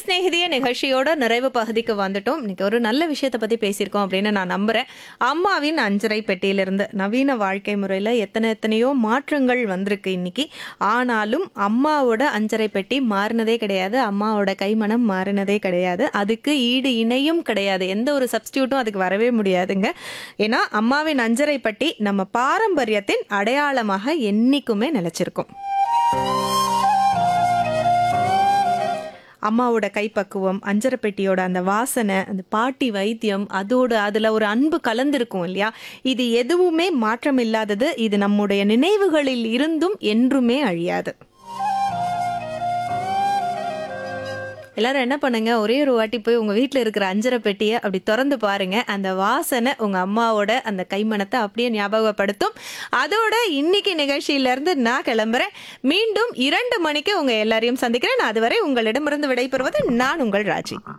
சிநேகிதிய நிகழ்ச்சியோட நிறைவு பகுதிக்கு வந்துட்டோம் இன்னைக்கு ஒரு நல்ல விஷயத்தை பத்தி பேசியிருக்கோம் அப்படின்னு நான் நம்புறேன் அம்மாவின் அஞ்சரை பெட்டியிலிருந்து நவீன வாழ்க்கை முறையில எத்தனை எத்தனையோ மாற்றங்கள் வந்திருக்கு இன்னைக்கு ஆனாலும் அம்மாவோட அஞ்சரை பெட்டி மாறினதே கிடையாது அம்மாவோட கைமணம் மாறினதே கிடையாது அதுக்கு ஈடு இணையும் கிடையாது எந்த ஒரு சப்ஸ்டியூட்டும் அதுக்கு வரவே முடியாதுங்க ஏன்னா அம்மாவின் அஞ்சரை பெட்டி நம்ம பாரம்பரியத்தின் அடையாளமாக என்னைக்குமே நிலைச்சிருக்கும் அம்மாவோட கைப்பக்குவம் அஞ்சரை பெட்டியோட அந்த வாசனை அந்த பாட்டி வைத்தியம் அதோட அதில் ஒரு அன்பு கலந்திருக்கும் இல்லையா இது எதுவுமே மாற்றம் இல்லாதது இது நம்முடைய நினைவுகளில் இருந்தும் என்றுமே அழியாது எல்லாரும் என்ன பண்ணுங்க ஒரே ஒரு வாட்டி போய் உங்க வீட்டில் இருக்கிற அஞ்சரை பெட்டியை அப்படி திறந்து பாருங்க அந்த வாசனை உங்க அம்மாவோட அந்த கைமணத்தை அப்படியே ஞாபகப்படுத்தும் அதோட இன்னைக்கு நிகழ்ச்சியில இருந்து நான் கிளம்புறேன் மீண்டும் இரண்டு மணிக்கு உங்க எல்லாரையும் சந்திக்கிறேன் அதுவரை உங்களிடமிருந்து விடைபெறுவது நான் உங்கள் ராஜி